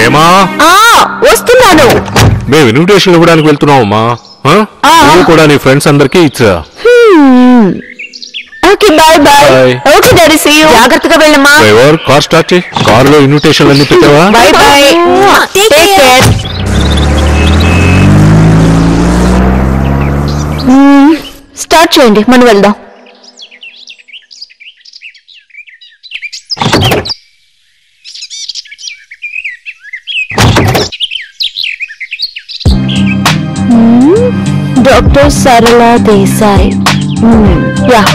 ప్రేమా ఆ వస్తున్నాను మేము ఇన్విటేషన్ ఇవ్వడానికి వెళ్తున్నామమ్మా ఆ? ఆ. నువ్వు కూడా నీ ఫ్రెండ్స్ అందరికి ఇచ్చా okay bye bye Bye. Okay daddy see you జాగ్రత్తగా వెళ్ళమ్మా డ్రైవర్ కార్ స్టార్ట్ చేయి కారులో ఇన్విటేషన్ అన్ని పెట్టావా bye bye take care start చేయండి మనం వెళ్దాం డాక్టర్ సరళ దేశాయ్ యా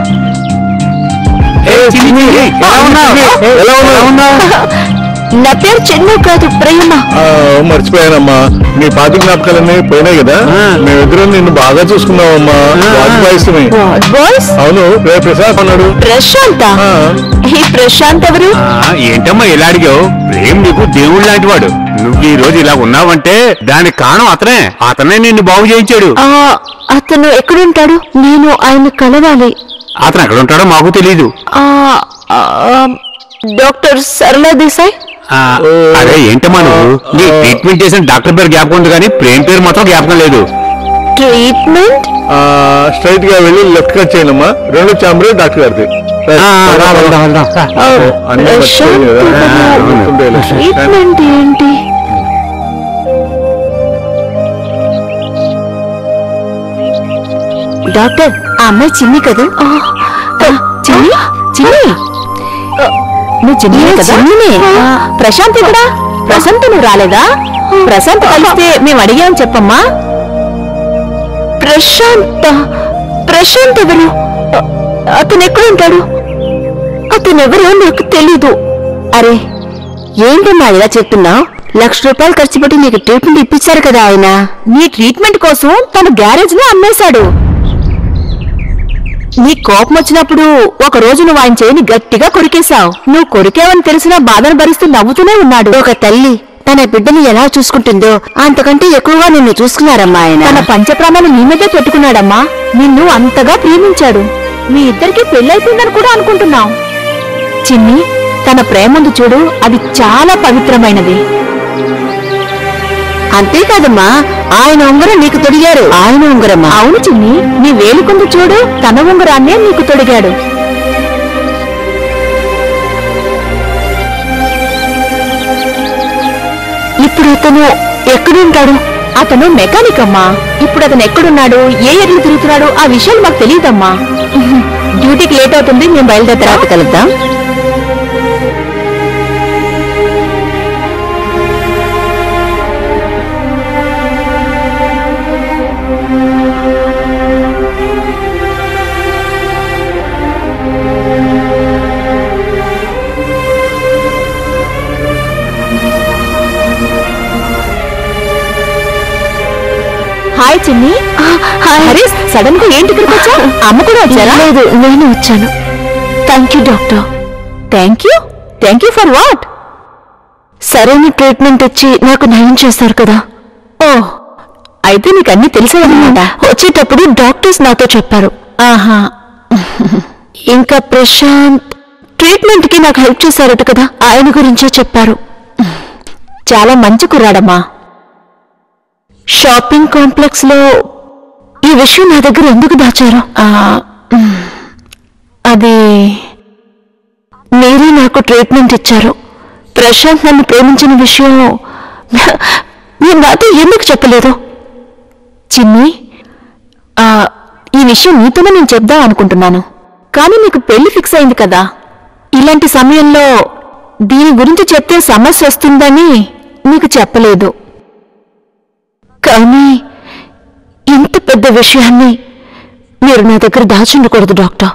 నా పేరు చెన్ను కాదు ప్రేమ ఆ, మర్చిపోయానమ్మా నీ పాతి జ్ఞాపకాలన్నీ పోయినాయి కదా మేమిద్దరం నిన్ను బాగా చూసుకున్నావమ్మా వాజ్పాయిస్ని బాయ్స్ అవును రే ప్రసాద్ అన్నాడు ప్రశాంత ఆ. ఈ ప్రశాంత్ ఎవరు ఆ, ఏంటమ్మా ఇలా అడిగావు ప్రేమ్ నీకు దేవుడు లాంటి వాడు నువ్వు ఈ రోజు ఇలా ఉన్నావంటే దానికి కారణం అతనే అతనే నిన్ను బాగు చేయించాడు ఆ, అతను ఎక్కడుంటాడు నేను ఆయన కలవాలి అతను ఎక్కడ ఉంటాడో మాకు తెలియదు ఆ, ఆ, డాక్టర్ సరళ దేశాయ్ ఆ, అరే ఏంటమ్మా నువ్వు నీ ట్రీట్మెంట్ చేసిన డాక్టర్ పేరు జ్ఞాపకం ఉంది కానీ ప్రేమ్ పేరు మాత్రం జ్ఞాపకం లేదు ట్రీట్మెంట్ స్ట్రైట్ గా వెళ్ళి లెఫ్ట్ కట్ చేయండమ్మా రెండు చాంబర్ డాక్టర్ గారిది ఆ, రా, వెళ్దాం, వెళ్దాం. అన్నీ మర్చిపోయింది కదా ప్రశాంత్ గుర్తుండేలే. ట్రీట్మెంట్ ఏంటి డాక్టర్ ఆ అమ్మాయి చిన్ని కదా చిన్ని చిన్ని నువ్వు చిన్ని కదా ప్రశాంత్ ఎక్కడా ప్రశాంత్ నువ్వు రాలేదా ప్రశాంత్ కలిస్తే మేము అడిగామని చెప్పమ్మా ప్రశాంత్ ప్రశాంత్ ఎవరు అ- అతను ఎక్కడుంటాడు అతను ఎవరో నాకు తెలీదు అరే ఏంటమ్మా ఇలా చెప్తున్నావు లక్ష రూపాయలు ఖర్చు పెట్టి నీకు ట్రీట్మెంట్ ఇప్పించారు కదా ఆయన నీ ట్రీట్మెంట్ కోసం తన గ్యారేజ్ ని అమ్మేశాడు నీ కోపం వచ్చినప్పుడు ఒక రోజు నువ్వు ఆయన చేయని గట్టిగా కొరికేశావు నువ్వు కొరికేవని తెలిసినా బాధను భరిస్తూ నవ్వుతూనే ఉన్నాడు ఒక తల్లి తన బిడ్డని ఎలా చూసుకుంటుందో అంతకంటే ఎక్కువగా నిన్ను చూసుకున్నారమ్మా ఆయన తన పంచప్రాణాలు నీ మీదే పెట్టుకున్నాడమ్మా నిన్ను అంతగా ప్రేమించాడు మీ ఇద్దరికి పెళ్ళైపోయిందని కూడా అనుకుంటున్నావు చిన్ని తన ప్రేమందు చూడు అది చాలా పవిత్రమైనది అంతేకాదమ్మా ఆయన ఉంగరం నీకు తొడిగారు ఆయన ఉంగరమ్మా అవును చిన్ని నీ వేలికొందు చూడు తన ఉంగరాన్నే నీకు తొడిగాడు ఇప్పుడు అతను ఎక్కడుంటాడు అతను మెకానిక్ అమ్మా ఇప్పుడు అతను ఎక్కడున్నాడు ఏ ఎర్లు తిరుగుతున్నాడు ఆ విషయాలు మాకు తెలియదమ్మా డ్యూటీకి లేట్ అవుతుంది మేము బయలుదేరి తర్వాత కలుద్దాం హాయ్ చిన్ని అరే సడన్ గా ఏంటి ఇక్కడికి వచ్చా అమ్మ కూడా వచ్చారా లేదు నేను వచ్చాను thank you doctor thank you thank you for what సరైన ట్రీట్మెంట్ ఇచ్చి నాకు నయం చేస్తారు కదా ఓ అయితే నీకు అన్ని తెలిసేదన్నమాట వచ్చేటప్పుడు డాక్టర్స్ నాతో చెప్పారు ఆహా ఇంకా ప్రశాంత్ ట్రీట్మెంట్ కి నాకు హెల్ప్ చేశారట కదా ఆయన గురించే చెప్పారు చాలా మంచి కుర్రాడమ్మా షాపింగ్ కాంప్లెక్స్ లో ఈ విషయం నా దగ్గర ఎందుకు దాచారు ఆ, మ్, అది మీరే నాకు ట్రీట్మెంట్ ఇచ్చారు ప్రశాంత్ నన్ను ప్రేమించిన విషయం మీరు నాతో ఎందుకు చెప్పలేదు చిన్ని ఆ, ఈ విషయం నీతోనే నేను చెప్దాం అనుకుంటున్నాను కానీ నీకు పెళ్లి ఫిక్స్ అయింది కదా ఇలాంటి సమయంలో దీని గురించి చెప్తే సమస్య వస్తుందని నీకు చెప్పలేదు కానీ ఇంత పెద్ద విషయాన్ని మీరు నా దగ్గర దాచుండకూడదు డాక్టర్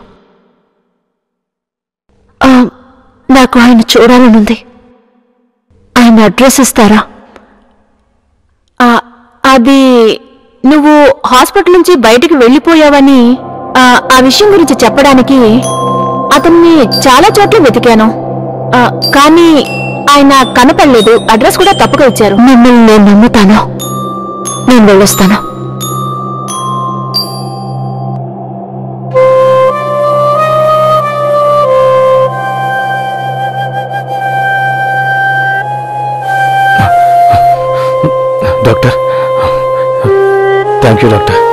ఆ, నాకు ఆయన చూడాలనుంది ఆయన అడ్రస్ ఇస్తారా ఆ, అది నువ్వు హాస్పిటల్ నుంచి బయటికి వెళ్ళిపోయావని ఆ, ఆ విషయం గురించి చెప్పడానికి అతన్ని చాలా చోట్ల వెతికాను ఆ, కానీ ఆయన కనపడలేదు అడ్రస్ కూడా తప్పుగా ఇచ్చారు మిమ్మల్ని నేను నమ్ముతాను నేను వెళ్ళొస్తాను డాక్టర్ థ్యాంక్ యూ డాక్టర్